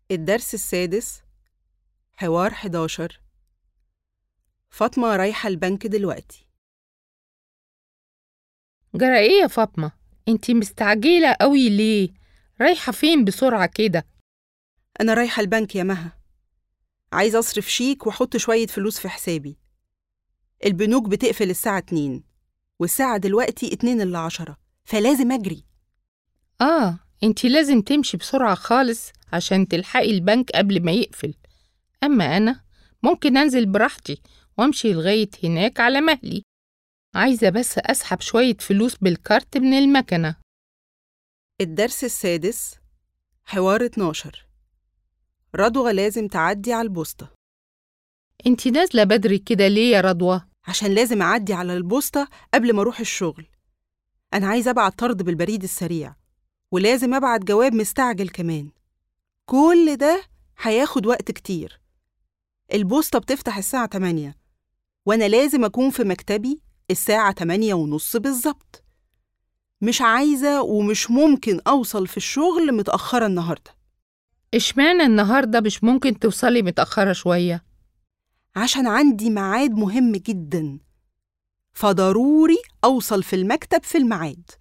الدرس السادس حوار 11 فاطمة رايحة البنك دلوقتي جرى ايه يا فاطمة انتي مستعجلة قوي ليه رايحة فين بسرعة كده أنا رايحة البنك يا مها عايزة أصرف شيك وأحط شوية فلوس في حسابي البنوك بتقفل الساعة 2 والساعة دلوقتي 2 إلا 10 فلازم أجري اه انتي لازم تمشي بسرعة خالص عشان تلحقي البنك قبل ما يقفل اما انا ممكن انزل براحتي وامشي لغاية هناك على مهلي عايزة بس اسحب شوية فلوس بالكارت من المكنة الدرس السادس حوار 12 رضوى لازم تعدي على البوسطة انتي نازلة بدري كده ليه يا رضوى عشان لازم أعدي على البوسطة قبل ما أروح الشغل أنا عايزة أبعت طرد بالبريد السريع ولازم أبعت جواب مستعجل كمان كل ده هياخد وقت كتير البوسطة بتفتح الساعة 8 وأنا لازم أكون في مكتبي الساعة 8 ونص بالظبط مش عايزة ومش ممكن أوصل في الشغل متأخرة النهاردة اشمعنى النهاردة مش ممكن توصلي متأخرة شوية عشان عندي ميعاد مهم جدا فضروري أوصل في المكتب في الميعاد